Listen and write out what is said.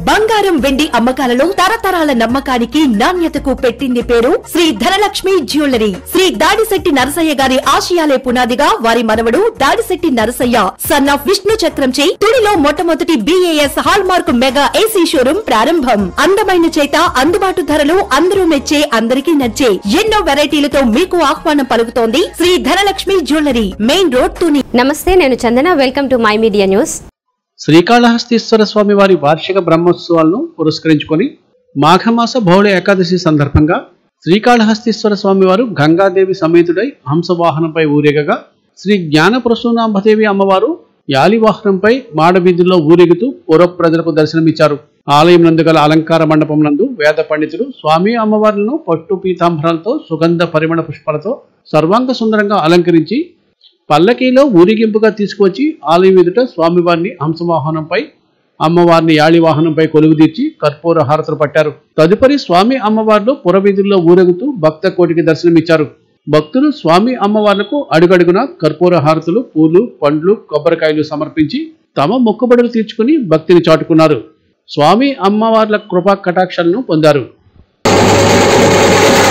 బంగారం వెండి అమ్మకాలలో తరతరాల నమ్మకానికి నాణ్యతకు పెట్టింది పేరు శ్రీ ధనలక్ష్మి జ్యువెలరీ శ్రీ దాడిశెట్టి నరసయ్య గారి ఆశయాలే పునాదిగా వారి మనవడు దాడిశెట్టి నరసయ్య సన్ ఆఫ్ విష్ణు చక్రంచే తుడిలో మొట్టమొదటి BIS hallmark mega AC showroom ప్రారంభం అందమైన చేత అందుబాటు ధరలు అందరూ మెచ్చే అందరికీ నచ్చే ఎన్నో వెరైటీలతో మీకు ఆహ్వానం పలుకుతోంది Shri Dhanalakshmi jewellery main road Tuni నమస్తే నేను Chandana welcome to my media news Srikalahasteeswara స్వామి వారి వార్షిక బ్రహ్మోత్సవాలను పురస్కరించుకొని మాఘమాస బహుళ ఏకాదశి సందర్భంగా శ్రీకాళహస్తీశ్వర స్వామి వారు గంగాదేవి సమేతుడై హంసవాహనంపై ఊరేగగా శ్రీ జ్ఞాన ప్రసూనాంబదేవి అమ్మవారు యాలి వాహనంపై మాడవీధుల్లో ఊరేగుతూ పుర ప్రజలకు దర్శనమిచ్చారు ఆలయం నందు గల అలంకార మండపం నందు వేద పండితులు స్వామి అమ్మవార్లను పట్టు పీతాంబరాలతో సుగంధ పరిమళ పుష్పాలతో సర్వాంగ సుందరంగా అలంకరించి పల్లకీలో ఊరేగింపుగా తీసుకువచ్చి ఆలయం ఎదుట స్వామివారిని హంసవాహనంపై అమ్మవారిని యాళి వాహనంపై కొలువుదీర్చి కర్పూర హారతులు పట్టారు తదుపరి స్వామి అమ్మవార్లు పురవీధుల్లో ఊరేగుతూ భక్త కోటికి దర్శనమిచ్చారు భక్తులు స్వామి అమ్మవార్లకు అడుగడుగున కర్పూర హారతులు పూలు పండ్లు కొబ్బరికాయలు సమర్పించి తమ మొక్కుబడులు తీర్చుకుని భక్తిని చాటుకున్నారు స్వామి అమ్మవార్ల కృపా కటాక్షాలను పొందారు